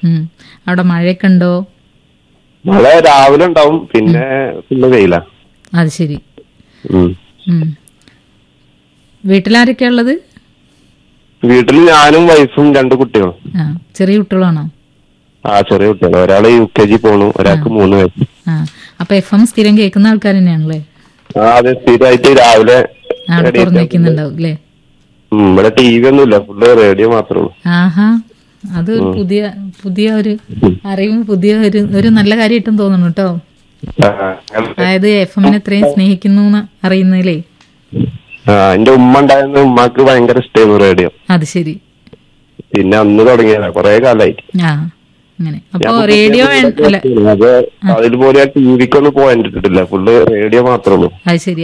ഉം. അവിടെ മഴയൊക്കെ ഉണ്ടോ മഴ രാവിലെ ഉണ്ടാവും പിന്നെ ഫുള്ള് വെയില അത് ശരി ഉം. വീട്ടിലാരൊക്കെയാ ഉള്ളത് വീട്ടിൽ ഞാനും വൈഫും രണ്ട് കുട്ടികളും ആ ചെറിയ കുട്ടികളാണോ ആ ചെറിയ കുട്ടികൾ ഒരാള് യു കെ ജി പോണു ഒരാൾക്ക് മൂന്ന് വയസ്സ് ആ അപ്പൊ എഫ് എം സ്ഥിരം കേൾക്കുന്ന ആൾക്കാർ തന്നെയാണല്ലേ ആ അതെ സ്ഥിരമായിട്ട് രാവിലെ അവിടെ എണീറ്റാ തുറന്നു വെക്കുന്നുണ്ടാവും അല്ലേ ഉം, ഇവിടെ ടി വി ഒന്നുമില്ല ഫുള്ള് റേഡിയോ മാത്രമേ ഉള്ളൂ ആഹാ അത് ഒരു പുതിയ പുതിയ ഒരു അറിവും പുതിയ ഒരു ഒരു നല്ല കാര്യമായിട്ടും തോന്നുന്നു കേട്ടോ ആ, അങ്ങനെ. അതായത് എഫ് എമ്മിനെ ഇത്രയും സ്നേഹിക്കുന്നു എന്ന് അറിയുന്നതിലേ ആ എന്റെ ഉമ്മ ഉണ്ടായിരുന്ന ഉമ്മക്ക് ഭയങ്കര ഇഷ്ടമായിരുന്നു റേഡിയോ അത് ശരി പിന്നെ അന്ന് തുടങ്ങിയതാ കൊറേ കാലായിട്ട് ആ അങ്ങനെ അപ്പൊ റേഡിയോ വേ- അല്ല അത് അതിൽ പോലെ ടി വിക്കൊന്നും പോയിട്ടിട്ടില്ല ഫുള്ള് റേഡിയോ മാത്രമേ ഉള്ളൂ അത് ശരി